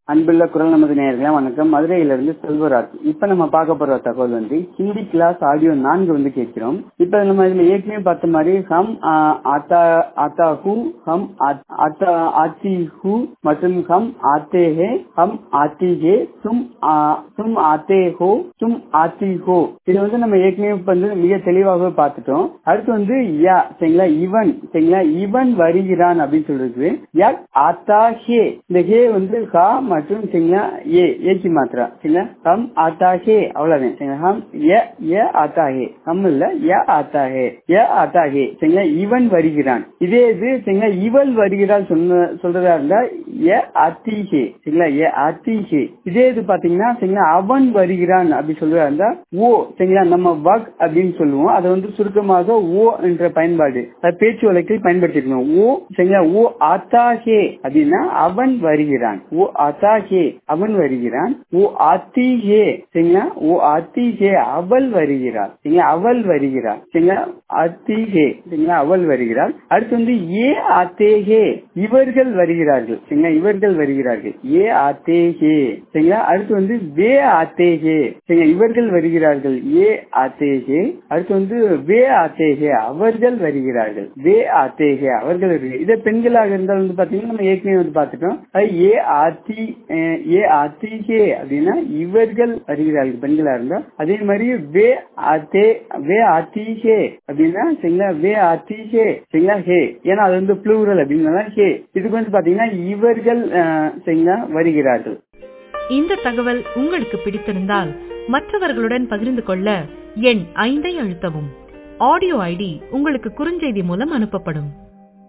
அன்புள்ள குரல் நமது நேயர்களே வணக்கம் மதுரையிலிருந்து செல்வராஜ் இப்ப நம்ம பார்க்க போற தகவல் வந்து ஹிந்தி கிளாஸ் ஆடியோ நான்கு வந்து கேட்கிறோம் இப்ப நம்ம இதுல ஏற்கனவே பார்த்த மாதிரி ஹம் ஆ, ஆத்தா ஆத்தா ஹூ ஹம் ஆத்- ஆத்தா ஆத்தி ஹூ மற்றும் ஹம் ஆத்தே ஹே ஹம் ஆத்தி ஹே தும் ஆ, தும் ஆத்தே ஹோ தும் ஆத்தி ஹோ இது வந்து நம்ம ஏற்கனவே வந்து மிக தெளிவாகவே பார்த்துட்டோம் அடுத்து வந்து யா சரிங்களா இவன் சரிங்களா இவன் வருகிறான் அப்படின்னு சொல்றது யக் ஆத்தா ஹே இந்த ஹே வந்து ஹா மற்றும் சரிங்களா ஏ ஏக்கு மாத்திரா சரிங்களா ஹம் ஆத்தா ஹே அவ்வளவுதான் சரிங்களா ஹம் ய ய ஆத்தா ஹே ஹம் இல்ல ய ஆத்தா ஹே ய ஆத்தா ஹே சரிங்களா இவன் வருகிறான் இதே இது சரிங்களா இவள் வருகிறாள் சொன்ன சொல்றதா இருந்தா ய ஆத்தி ஹே சரிங்களா ய ஆத்தி ஹே இதே இது பாத்தீங்கன்னா சரிங்களா அவன் வருகிறான் அப்படி சொல்றதா இருந்தா ஓ சரிங்களா நம்ம வக் அப்படின்னு சொல்லுவோம் அதை வந்து சுருக்கமாக ஓ என்ற பயன்பாடு அது பேச்சு வழக்கில் பயன்படுத்திருக்கணும் ஓ சரிங்களா ஓ ஆத்தாகே அப்படின்னா அவன் வருகிறான் ஓ ஆத்தாகே அவன் வருகிறான் ஓ ஆத்திகே சரிங்களா ஓ ஆத்திகே அவள் வருகிறாள் சரிங்களா அவள் வருகிறாள் சரிங்களா ஆத்திகே சரிங்களா அவள் வருகிறாள் அடுத்து வந்து ஏ ஆத்தேகே இவர்கள் வருகிறார்கள் சரிங்களா இவர்கள் வருகிறார்கள் ஏ ஆத்தேகே சரிங்களா அடுத்து வந்து வே ஆத்தேகே சரிங்களா இவர்கள் வருகிறார்கள் ஏ ஆத்தேகே அடுத்து வந்து வே ஆத்தேகே அவர்கள் வருகிறார்கள் வே ஆத்தேகே அவர்கள் வருகிறார்கள் இதே பெண்களாக இருந்தால் வந்து பாத்தீங்கன்னா நம்ம ஏற்கனவே வந்து பார்த்துட்டோம் அது ஏ ஆத்தி அஹ், ஏ ஆத்திகே அப்படின்னா இவர்கள் வருகிறார்கள் பெண்களா இருந்தா அதே மாதிரி வே ஆத்தே வே ஆத்திகே அப்படின்னா சரிங்களா வே ஆத்திகே சரிங்களா ஹே ஏன்னா அது வந்து ப்ளூரல் அப்படின்னா ஹே இதுக்கு வந்து பாத்தீங்கன்னா இவர்கள் அஹ், சரிங்களா வருகிறார்கள் இந்த தகவல் உங்களுக்கு பிடித்திருந்தால் மற்றவர்களுடன் பகிர்ந்து கொள்ள எண் ஐந்தை அழுத்தவும் ஆடியோ ஐடி உங்களுக்கு குறுஞ்செய்தி மூலம் அனுப்பப்படும்